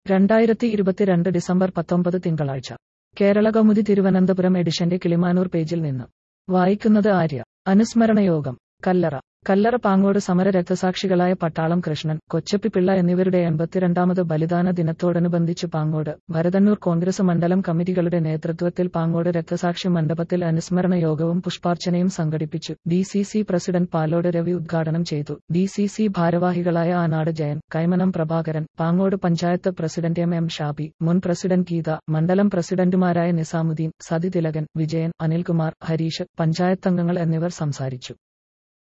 രണ്ടായിരത്തി ഇരുപത്തിരണ്ട് ഡിസംബർ പത്തൊമ്പത് തിങ്കളാഴ്ച കേരള കൗമുദി തിരുവനന്തപുരം എഡിഷന്റെ കിളിമാനൂർ പേജിൽ നിന്ന് വായിക്കുന്നത് ആര്യ അനുസ്മരണ യോഗം കല്ലറ കല്ലറ പാങ്ങോട് സമര രക്തസാക്ഷികളായ പട്ടാളം കൃഷ്ണൻ കൊച്ചപ്പിപ്പിള്ള എന്നിവരുടെ എൺപത്തിരണ്ടാമത് ബലിദാന ദിനത്തോടനുബന്ധിച്ച് പാങ്ങോട് ഭരതന്നൂർ കോൺഗ്രസ് മണ്ഡലം കമ്മിറ്റികളുടെ നേതൃത്വത്തിൽ പാങ്ങോട് രക്തസാക്ഷി മണ്ഡപത്തിൽ അനുസ്മരണ യോഗവും പുഷ്പാർച്ചനയും സംഘടിപ്പിച്ചു D C C president Palode Ravi ഉദ്ഘാടനം ചെയ്തു ഡി സി സി ഭാരവാഹികളായ Anad Jayan Kaimanam Prabhakaran Pangode panchayat president M M Shabi മുൻ പ്രസിഡന്റ് ഗീത മണ്ഡലം പ്രസിഡന്റുമാരായ നിസാമുദ്ദീൻ സതി തിലകൻ വിജയൻ അനിൽകുമാർ ഹരീഷ് പഞ്ചായത്തംഗങ്ങൾ എന്നിവർ സംസാരിച്ചു